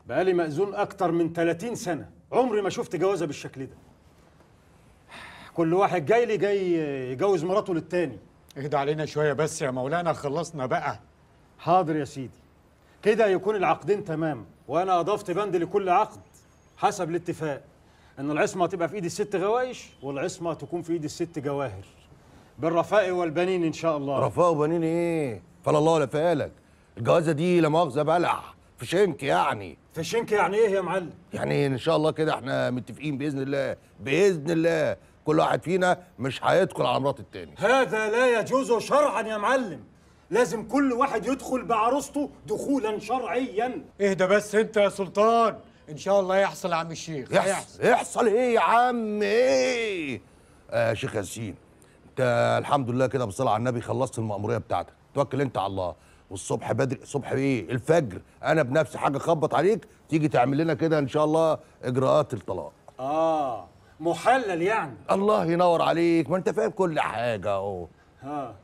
بقالي مأذون أكتر من 30 سنة عمري ما شفت جوازة بالشكل ده كل واحد جاي لي جاي يجوز مراته للتاني اهدى علينا شوية بس يا مولانا خلصنا بقى حاضر يا سيدي كده يكون العقدين تمام وأنا أضفت بند لكل عقد حسب الاتفاق إن العصمة تبقى في إيد الست غوايش والعصمة تكون في إيد الست جواهر بالرفاء والبنين إن شاء الله رفاه وبنين ايه فلا الله ولا فالك الجوازه دي لا مؤاخذه بلح في شنك يعني في شنك يعني إيه يا معلم؟ يعني ان شاء الله كده احنا متفقين باذن الله باذن الله كل واحد فينا مش هيدخل على مرات التاني هذا لا يجوز شرعا يا معلم لازم كل واحد يدخل بعروسته دخولا شرعيا اهدى بس انت يا سلطان ان شاء الله يحصل يا عم الشيخ يحصل يحصل ايه يا عم ايه آه شيخ ياسين انت الحمد لله كده بالصلاه على النبي خلصت المأموريه بتاعتك توكل انت على الله والصبح بدري الصبح ايه الفجر انا بنفسي حاجه اخبط عليك تيجي تعمل لنا كده ان شاء الله اجراءات الطلاق آه محلل يعني الله ينور عليك ما انت فاهم كل حاجه اهو ها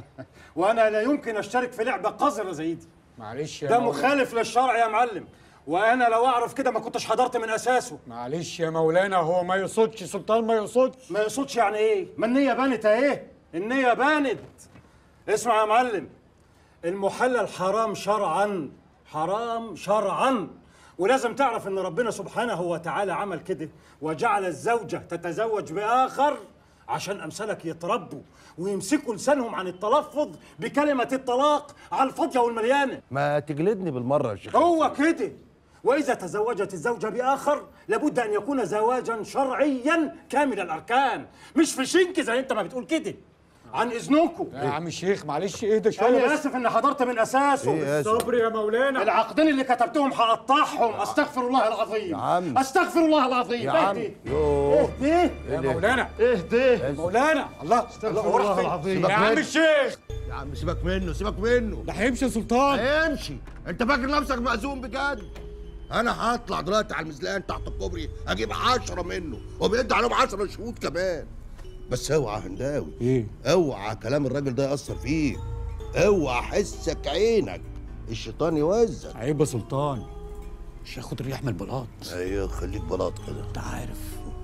وانا لا يمكن اشترك في لعبه قذره زي دي معلش يا ده مولانا. مخالف للشرع يا معلم وانا لو اعرف كده ما كنتش حضرت من اساسه معلش يا مولانا هو ما يقصدش سلطان ما يقصدش ما يقصدش يعني ايه ما النيه بانت اهي النيه بانت اسمع يا معلم المحلل حرام شرعا حرام شرعا ولازم تعرف ان ربنا سبحانه وتعالى عمل كده وجعل الزوجه تتزوج باخر عشان امثالك يتربوا ويمسكوا لسانهم عن التلفظ بكلمه الطلاق على الفاضيه والمليانه ما تجلدني بالمره يا شيخ هو كده وإذا تزوجت الزوجة بآخر لابد أن يكون زواجا شرعيا كامل الأركان مش في شنك زي أنت ما بتقول كده عن إذنكم يا عم الشيخ معلش اهدى شوية أنا بس آسف إن حضرت من أساسه إيه آسف؟ صبر يا مولانا العقدين اللي كتبتهم هقطعهم أستغفر الله العظيم يا عم. أستغفر الله العظيم يا عم. اهدي يوه. اهدي يا مولانا اهدي مولانا الله استغفر الله العظيم يا عم الشيخ يا عم سيبك منه سيبك منه ده هيمشي يا سلطان هيمشي انت فاكر نفسك مأذون بجد انا هطلع دلوقتي على المزلان تحت الكوبري اجيب عشرة منه وبيدي عليهم عشرة شهود كمان بس اوعى يا هنداوي ايه اوعى كلام الراجل ده يأثر فيك اوعى حسك عينك الشيطان يوزع عيب يا سلطان مش هاخد الريح من البلاط ايوه خليك بلاط كده انت عارف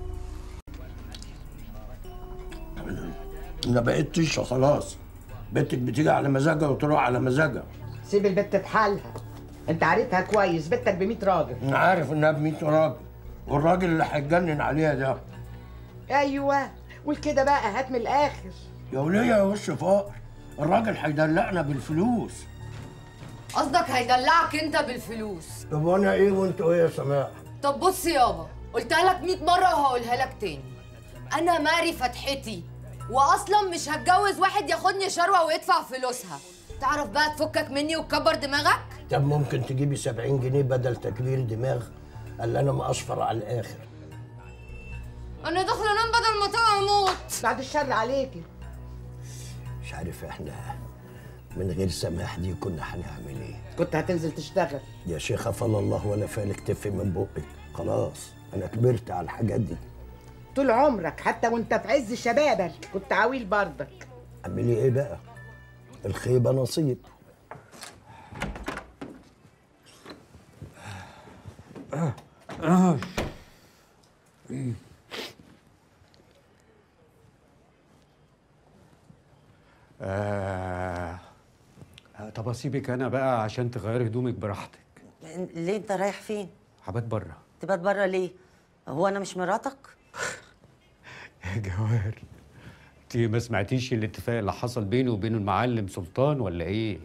انا بقيت تشرب خلاص بنتك بتيجي على مزاجها وتروح على مزاجها سيب البت بحالها انت عارفها كويس بنتك ب 100 راجل انا عارف انها ب 100 راجل والراجل اللي هيتجنن عليها ده ايوه قول كده بقى هات من الاخر يا وليه يا وش فقر الراجل هيدلعنا بالفلوس قصدك هيدلعك انت بالفلوس طب وانا ايه وانتوا ايه يا سماح طب بص يابا قلتها لك 100 مره وهقولها لك تاني انا ماري فتحتي واصلا مش هتجوز واحد ياخدني شروه ويدفع فلوسها تعرف بقى تفكك مني وتكبر دماغك طب ممكن تجيبي 70 جنيه بدل تكبير دماغ قال انا مقصفر على الاخر انا داخله انام بدل ما طلع اموت بعد الشر عليكي مش عارف احنا من غير سماح دي كنا هنعمل ايه كنت هتنزل تشتغل يا شيخة فلا الله ولا فالك تفي من بقك خلاص انا كبرت على الحاجات دي طول عمرك حتى وانت في عز شبابك كنت عويل برضك اعملي ايه بقى الخيبة نصيب آه. آه، طب اسيبك انا بقى عشان تغيري هدومك براحتك ليه انت رايح فين؟ حبات بره تبات بره ليه؟ هو انا مش مراتك؟ يا جواهر انت ما سمعتيش الاتفاق اللي حصل بيني وبين المعلم سلطان ولا ايه؟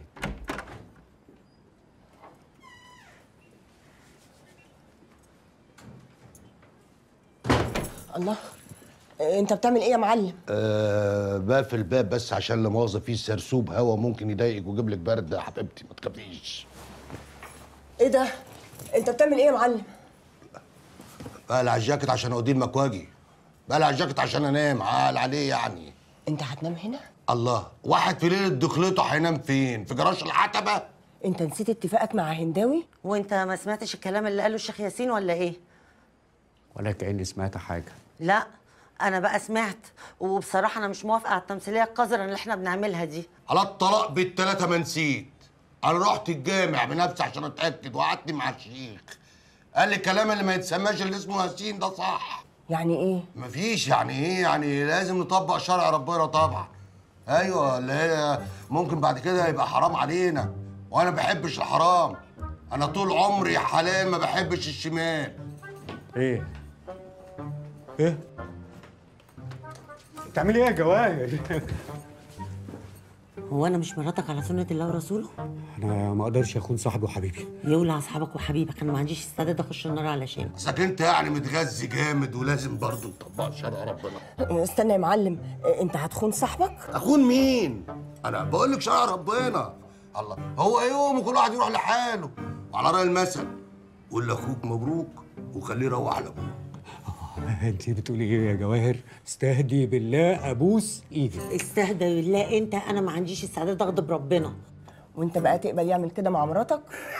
الله انت بتعمل ايه يا معلم أه بقفل الباب بس عشان لا مؤاخذه فيه سرسوب هوا ممكن يضايقك ويجيب لك برد يا حبيبتي ما تخافيش ايه ده انت بتعمل ايه يا معلم بقلع على الجاكيت عشان اوديه المكواجي بقلع على الجاكيت عشان انام عال عليه يعني انت هتنام هنا الله واحد في ليله دخلته هينام فين في جراج العتبه انت نسيت اتفاقك مع هنداوي وانت ما سمعتش الكلام اللي قاله الشيخ ياسين ولا ايه؟ ولا كاني سمعت حاجه لا انا بقى سمعت وبصراحه انا مش موافقه على التمثيليه القذره اللي احنا بنعملها دي على الطلاق بالتلاته ما نسيت انا رحت الجامع بنفسي عشان اتاكد وقعدت مع الشيخ قال لي الكلام اللي ما يتسماش اللي اسمه ياسين ده صح يعني ايه مفيش يعني ايه يعني لازم نطبق شرع ربنا طبعا ايوه اللي هي ممكن بعد كده يبقى حرام علينا وانا ما بحبش الحرام انا طول عمري حلال ما بحبش الشمال ايه ايه بتعملي ايه يا جواهر هو انا مش مراتك على سنه الله ورسوله انا ما اقدرش اكون صاحبي وحبيبي يولع اصحابك وحبيبك انا ما عنديش استعداد اخش النار علشان اصلك انت يعني متغذي جامد ولازم برضه نطبق شرع ربنا استنى يا معلم انت هتخون صاحبك اخون مين انا بقول لك شرع ربنا الله هو يوم وكل واحد يروح لحاله وعلى راي المثل قول لاخوك مبروك وخليه يروح لابوه انت بتقولي ايه يا جواهر استهدي بالله ابوس ايدك استهدى بالله انت انا ما عنديش استعداد اغضب ربنا وانت بقى تقبل يعمل كده مع مراتك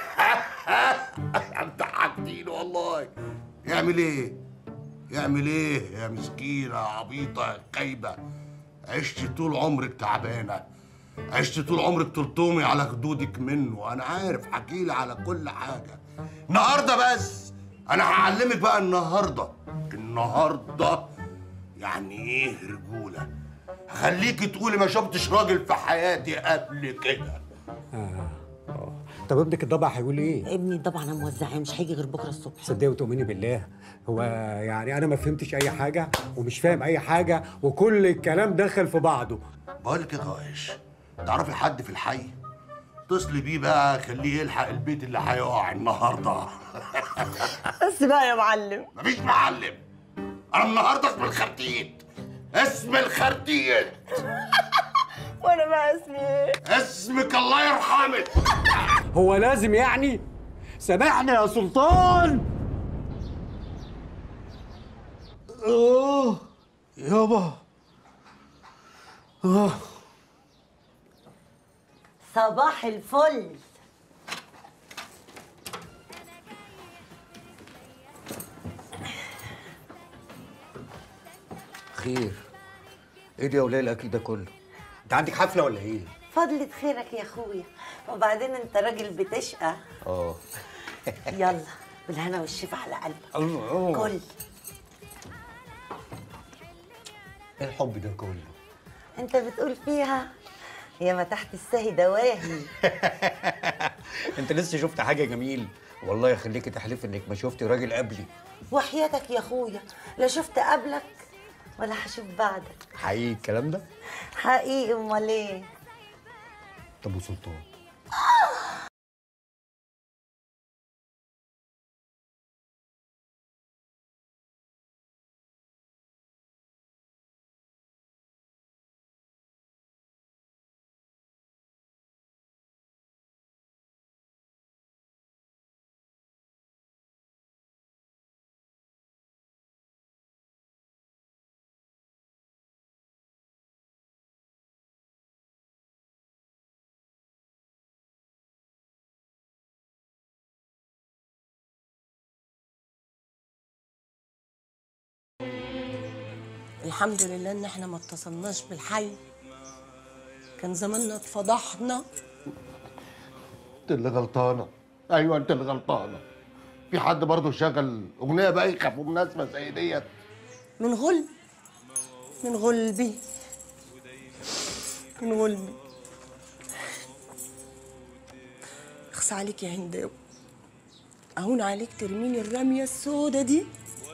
انت حاجتين والله يعمل ايه يعمل ايه يا مسكينه عبيطه يا خايبه عشت طول عمرك تعبانه عشت طول عمرك تلطمي على خدودك منه انا عارف حكيلي على كل حاجه النهارده بس انا هعلمك بقى النهارده النهارده يعني ايه رجوله هخليكي تقولي ما شفتش راجل في حياتي قبل كده طب ابنك الضبع هيقول ايه ابني طبعا انا موزعاه مش هيجي غير بكره الصبح صدقي وتؤمني بالله هو يعني انا ما فهمتش اي حاجه ومش فاهم اي حاجه وكل الكلام دخل في بعضه بقول لك يا غوايش تعرفي حد في الحي اتصلي بيه بقى خليه يلحق البيت اللي هيقع النهارده بس بقى يا معلم مفيش معلم انا النهارده اسم الخرتيت اسم الخرتيت وانا بقى اسمي ايه اسمك الله يرحمك هو لازم يعني سامحني يا سلطان اه يابا اه صباح الفل خير ايه دي يا وليه الاكل ده كله انت عندك حفله ولا ايه فضلة خيرك يا اخويا وبعدين انت راجل بتشقى اه يلا بالهنا والشفا على قلبك الله كل ايه الحب ده كله انت بتقول فيها يا ما تحت السهي دواهي انت لسه شفت حاجه جميل والله يخليكي تحلفي انك ما شفتي راجل قبلي وحياتك يا اخويا لا شفت قبلك ولا هشوف بعدك حقيقي الكلام ده حقيقي امال ايه طب وسلطان الحمد لله ان احنا ما اتصلناش بالحي كان زماننا اتفضحنا انت اللي غلطانه ايوه انت اللي غلطانه في حد برضه شغل اغنيه بايخه في مناسبه زي ديت من غلب من غلبي من غلبي اخص عليك يا هنداوي اهون عليك ترميني الرميه السودة دي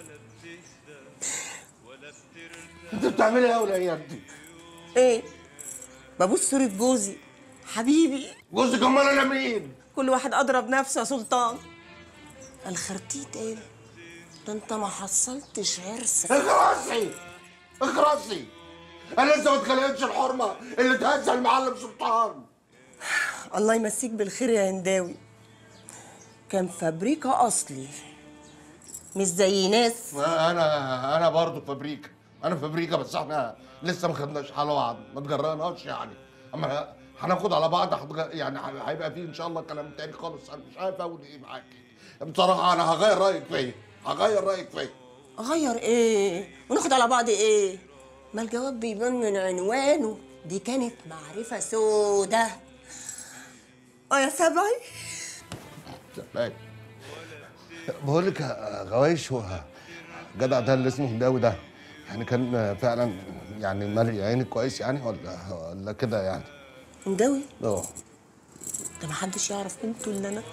انت بتعملي ايه يا ولاد دي ايه ببص صورة جوزي حبيبي جوزك امال انا مين كل واحد اضرب نفسه يا سلطان الخرتيت ايه ده انت ما حصلتش عرسك اخرسي اخرسي انا لسه ما اتخلقتش الحرمه اللي تهزها المعلم سلطان الله يمسيك بالخير يا هنداوي كان فابريكا اصلي مش زي ناس انا انا برضه فابريكا انا فابريكا بس احنا لسه ما خدناش على بعض ما تجرناش يعني اما هناخد على بعض هتغ- يعني هيبقى فيه ان شاء الله كلام تاني خالص انا مش عارف اقول ايه معاكي بصراحه انا هغير رايك فيا هغير رايك فيا اغير ايه وناخد على بعض ايه ما الجواب بيبان من عنوانه دي كانت معرفة سودة اه يا سبعي سلام بقول لك يا غوايش هو جدع ده اللي اسمه هنداوي ده يعني كان فعلا يعني مالي عينك كويس يعني ولا ولا كده يعني مداوي اه ده محدش يعرف قيمته الا انا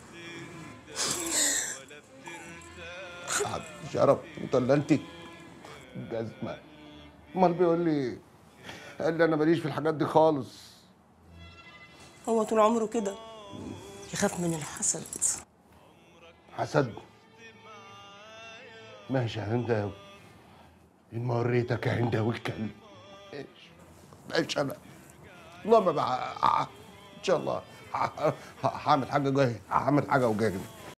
شرف انت ولا انت جزمه امال بيقول لي قال لي انا ماليش في الحاجات دي خالص هو طول عمره كده يخاف من الحسد حسد ماشي يا هنداوي ان ما وريتك يا هنداوي الكلب ماشي ماشي انا والله ما بقى ان شاء الله ه- ه- هعمل حاجه جاي هعمل حاجه وجاي